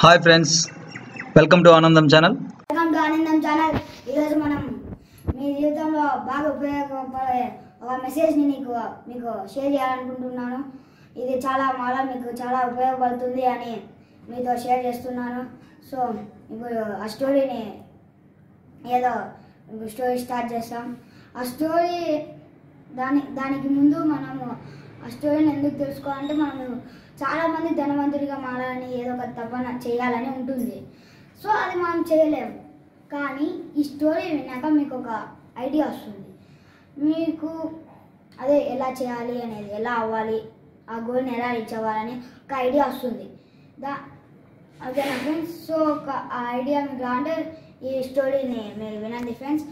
hi friends welcome to Anandam channel welcome to Anandam channel ఈరోజు మనం మీ జీవితంలో బాగా ఉపయోగపడే ఒక మెసేజ్ని నీకు మీకు షేర్ చేయాలనుకుంటున్నాను ఇది చాలా మాలా మీకు చాలా ఉపయోగపడుతుంది అని మీతో షేర్ చేస్తున్నాను సో ఇప్పుడు ఆ స్టోరీని ఏదో ఇప్పుడు స్టోరీ స్టార్ట్ చేస్తాం ఆ స్టోరీ దాని దానికి ముందు మనము ఆ స్టోరీని ఎందుకు తెలుసుకోవాలంటే మనము చాలామంది ధనవంతుడిగా మారాలని ఏదో ఒక తపన చేయాలని ఉంటుంది సో అది మనం చేయలేము కానీ ఈ స్టోరీ విన్నాక మీకు ఒక ఐడియా వస్తుంది మీకు అదే ఎలా చేయాలి అనేది ఎలా అవ్వాలి ఆ గోల్ని ఎలా రీచ్ అవ్వాలని ఒక ఐడియా వస్తుంది దా ఓకేనా ఫ్రెండ్స్ సో ఒక ఆ ఐడియా మీకు అంటే ఈ స్టోరీని మీరు వినండి ఫ్రెండ్స్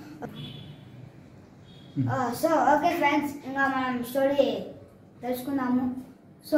సో ఓకే ఫ్రెండ్స్ ఇంకా మనం స్టోరీ తెలుసుకుందాము సో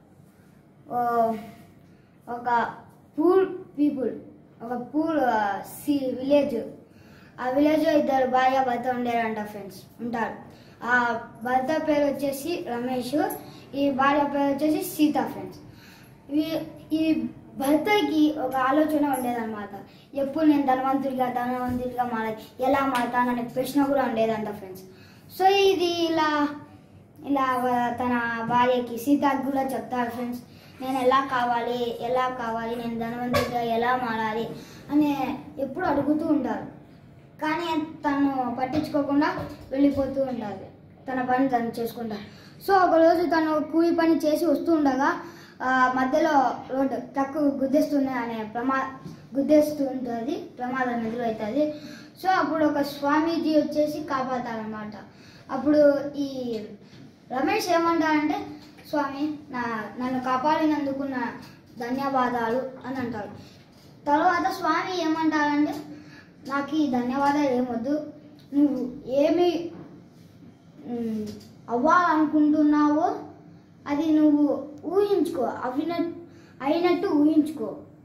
ఒక పూర్ పీపుల్ ఒక పూర్ సి విలేజ్ ఆ విలేజ్ ఇద్దరు భార్య భర్త ఉండేరంట ఫ్రెండ్స్ ఉంటారు ఆ భర్త పేరు వచ్చేసి రమేష్ ఈ భార్య పేరు వచ్చేసి సీత ఫ్రెండ్స్ ఈ- ఈ భర్తకి ఒక ఆలోచన ఉండేదన్నమాట ఎప్పుడు నేను ధనవంతుడిగా ధనవంతుడిగా మారాలి ఎలా మారుతాననే ప్రశ్న కూడా ఉండేదంట ఫ్రెండ్స్ సో ఇది ఇలా ఇలా వ- తన భార్యకి సీతకి కూడా చెప్తారు ఫ్రెండ్స్ నేను ఎలా కావాలి ఎలా కావాలి నేను ధనవంతుడిగా ఎలా మారాలి అని ఎప్పుడు అడుగుతూ ఉంటారు కానీ తను పట్టించుకోకుండా వెళ్ళిపోతూ ఉండాలి తన పని తను చేసుకుంటా సో ఒకరోజు తను కూలి పని చేసి వస్తూ ఉండగా ఆ, మధ్యలో రోడ్డు ట్రక్ గుద్దేస్తుంది అనే ప్రమా గుద్దేస్తూ ఉంటుంది ప్రమాదం ఎదురవుతుంది సో అప్పుడు ఒక స్వామీజీ వచ్చేసి కాపాడతారనమాట అప్పుడు ఈ రమేష్ ఏమంటారంటే స్వామి నా నన్ను కాపాడినందుకు నా ధన్యవాదాలు అని అంటారు తర్వాత స్వామి ఏమంటారంటే నాకు ఈ ధన్యవాదాలు ఏమొద్దు నువ్వు ఏమి ఉమ్, అవ్వాలనుకుంటున్నావో అది నువ్వు ఊహించుకో అవిన అయినట్టు ఊహించుకో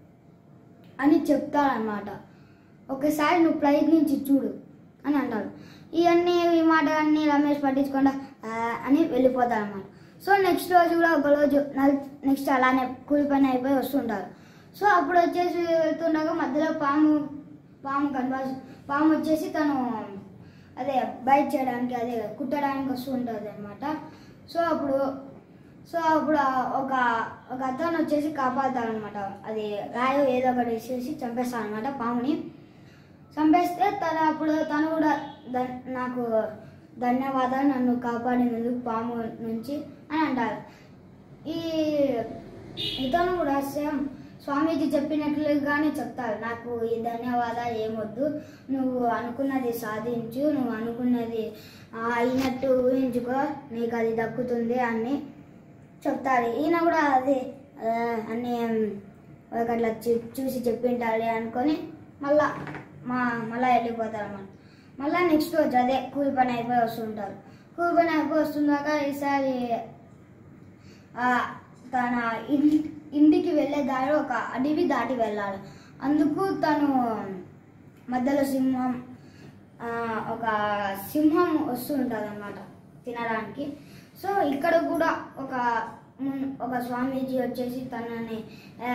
అని చెప్తారనమాట ఒకసారి నువ్వు ప్రయత్నించి చూడు అని అంటాడు ఇవన్నీ ఈ మాట అన్ని రమేష్ పట్టించకుండా "ఆ" అని వెళ్ళిపోతారన్నమాట సో నెక్స్ట్ రోజు కూడా ఒక రోజు నెక్స్ట్ అలానే కూలి పని అయిపోయి వస్తుంటారు సో అప్పుడు వచ్చేసి వెళ్తుండగా మధ్యలో పాము పాము కనబడి పాము వచ్చేసి తను అదే బైట్ చేయడానికి అదే కుట్టడానికి వస్తూ ఉంటుంది అనమాట సో అప్పుడు సో అప్పుడు ఆ ఒక ఒక అతను వచ్చేసి కాపాడతాడనమాట అది రాయో ఏదో ఒకటి వేసేసి చంపేస్తాడనమాట పాముని చంపేస్తే తను అప్పుడు తను కూడా ధన్- నాకు ధన్యవాదాలు నన్ను కాపాడినందుకు పాము నుంచి అని అంటారు ఈ ఇతను కూడా సేమ్ స్వామీజీ చెప్పినట్లుగానే చెప్తారు నాకు ఈ ధన్యవాదాలు ఏమొద్దు నువ్వు అనుకున్నది సాధించు నువ్వు అనుకున్నది ఆ, అయినట్టు ఊహించుకో నీకు అది దక్కుతుంది అని చెప్తారు ఈయన కూడా అది ఆ, అన్ని వాళ్ళకి అట్లా చూ- చూసి చెప్పింటాలి అనుకొని మళ్ళా మా మళ్ళా వెళ్ళిపోతారు అన్నమాట మళ్ళా నెక్స్ట్ రోజు అదే కూలి పని అయిపోయి వస్తుంటారు కూలి పని అయిపోయి వస్తుందాక ఈసారి ఆ, తన ఇన్- ఇంటికి వెళ్ళే దారి ఒక అడవి దాటి వెళ్ళాలి అందుకు తను మధ్యలో సింహం ఆ, ఒక సింహం వస్తూ ఉంటుంది అనమాట తినడానికి సో ఇక్కడ కూడా ఒక మున్- ఒక స్వామీజీ వచ్చేసి తనని ఆ,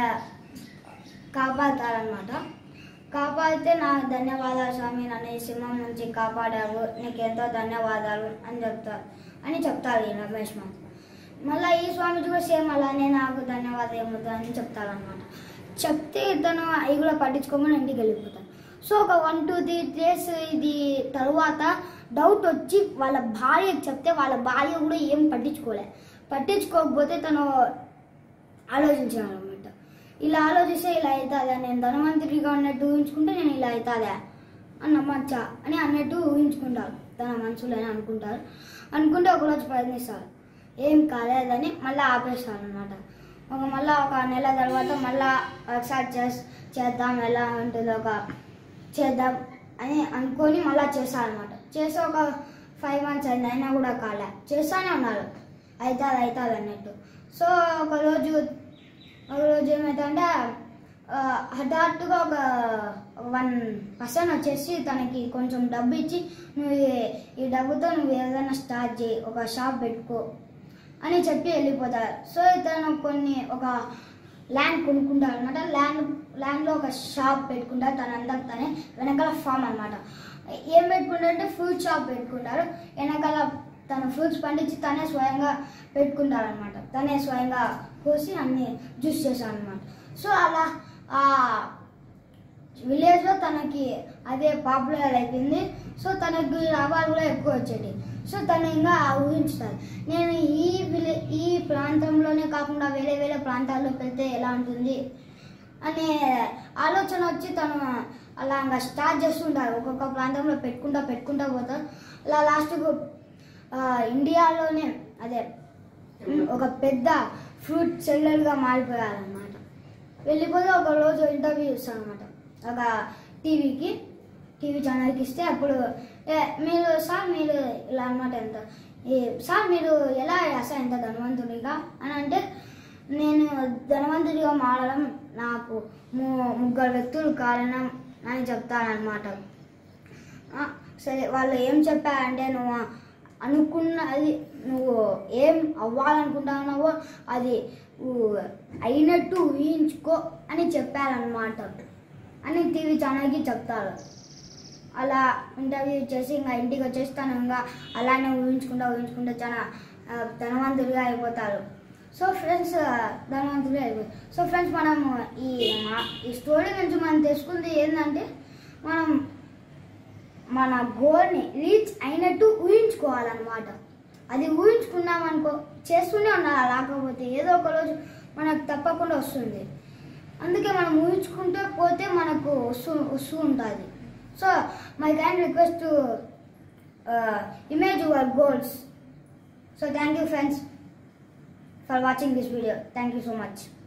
కాపాడతారనమాట కాపాడితే నా ధన్యవాదాలు స్వామి నన్ను ఈ సింహం నుంచి కాపాడావు నీకు ఎంతో ధన్యవాదాలు అని చెప్తారు అని చెప్తారు ఈ రమేష్ మాకు మళ్ళీ ఈ స్వామీజీ కూడా సేమ్ అలానే నాకు ధన్యవాదాలు ఏమవుతుంది అని చెప్తారనమాట చెప్తే తను అవి కూడా పట్టించుకోమని ఇంటికి వెళ్ళిపోతాను సో ఒక వన్ టూ త్రీ డేస్ ఇది తరువాత డౌట్ వచ్చి వాళ్ళ భార్యకి చెప్తే వాళ్ళ భార్య కూడా ఏం పట్టించుకోలే పట్టించుకోకపోతే తను ఆలోచించాను అనమాట ఇలా ఆలోచిస్తే ఇలా అవుతుందా నేను ధనవంతుడిగా ఉన్నట్టు ఊహించుకుంటే నేను ఇలా అవుతుందా అని నమ్మచ్చా అని అన్నట్టు ఊహించుకుంటారు తన మనసులో అనుకుంటారు అనుకుంటే ఒకరోజు ప్రయత్నిస్తారు ఏం కాలేదని మళ్ళీ ఆపేస్తారు అనమాట ఒక మళ్ళీ ఒక నెల తర్వాత మళ్ళీ ఒకసారి చేస్ చేద్దాం ఎలా ఉంటుందో ఒక చేద్దాం అని అనుకొని మళ్ళీ చేస్తారనమాట చేస్తే ఒక ఫైవ్ మంత్స్ అయింది అయినా కూడా కాలే చేస్తానే ఉన్నారు అవుతుంది అవుతుంది అన్నట్టు సో ఒకరోజు ఒకరోజు ఏమవుతుందంటే ఆ, హఠాత్తుగా ఒక వన్ పర్సన్ వచ్చేసి తనకి కొంచెం డబ్బు ఇచ్చి నువ్వు ఈ- ఈ డబ్బుతో నువ్వు ఏదైనా స్టార్ట్ చేయి ఒక షాప్ పెట్టుకో అని చెప్పి వెళ్ళిపోతారు సో ఇతను కొన్ని ఒక ల్యాండ్ కొనుక్కుంటాడు అనమాట ల్యాండ్ ల్యాండ్లో ఒక షాప్ పెట్టుకుంటారు తన అంతకు తనే వెనకాల ఫామ్ అనమాట ఏం పెట్టుకుంటారంటే ఫ్రూట్ షాప్ పెట్టుకుంటారు వెనకాల తన ఫ్రూట్స్ పండించి తనే స్వయంగా పెట్టుకుంటారు అనమాట తనే స్వయంగా కోసి అన్ని జ్యూస్ చేశాడు అనమాట సో అలా ఆ విలేజ్లో తనకి అదే పాపులర్ అయిపోయింది సో తనకి లాభాలు కూడా ఎక్కువ వచ్చేటి సో తను ఇంకా ఊహించుతారు నేను ఈ విలే ఈ ప్రాంతంలోనే కాకుండా వేరే వేరే ప్రాంతాల్లోకి వెళ్తే ఎలా ఉంటుంది అనే ఆలోచన వచ్చి తను అలా ఇంకా స్టార్ట్ చేస్తుంటారు ఒక్కొక్క ప్రాంతంలో పెట్టుకుంటా పెట్టుకుంటా పోతారు అలా లాస్ట్కు ఇండియాలోనే అదే ఒక పెద్ద ఫ్రూట్ సెల్లర్గా మారిపోయారనమాట వెళ్ళిపోతే ఒక రోజు ఇంటర్వ్యూ ఇస్తాను అనమాట ఒక టీవీకి టీవీ ఛానల్కి ఇస్తే అప్పుడు "ఏ, మీరు సార్ మీరు ఇలా అనమాట ఎంత "ఏ, సార్ మీరు ఎలా సార్ ఎంత ధనవంతుడిగా అని అంటే నేను ధనవంతుడిగా మారడం నాకు ము- ముగ్గురు వ్యక్తులు కారణం అని చెప్తానమాట ఆ, సరే వాళ్ళు ఏం చెప్పారంటే నువ్వు అనుకున్నది నువ్వు ఏం అవ్వాలనుకుంటున్నావో అది ఊ- అయినట్టు ఊహించుకో అని చెప్పారనమాట అని టీవీ ఛానల్కి చెప్తారు అలా ఇంటర్వ్యూ చేసి ఇంకా ఇంటికి వచ్చేసి తను ఇంకా అలానే ఊహించుకుంటా ఊహించుకుంటా చాలా ఆ, ధనవంతుడిగా అయిపోతారు సో ఫ్రెండ్స్ ధనవంతుడిగా అయిపోతారు సో ఫ్రెండ్స్ మనం ఈ మా- ఈ స్టోరీ నుంచి మనం తెలుసుకుంది ఏంటంటే మనం మన గోల్ని రీచ్ అయినట్టు ఊహించుకోవాలన్నమాట అది ఊహించుకున్నాం అనుకో చేస్తూనే ఉండాలి రాకపోతే ఏదో ఒక రోజు మనకు తప్పకుండా వస్తుంది అందుకే మనం ఊహించుకుంటూ పోతే మనకు వస్తూ వస్తూ ఉంటుంది so my can request to image your goals so thank you friends for watching this video thank you so much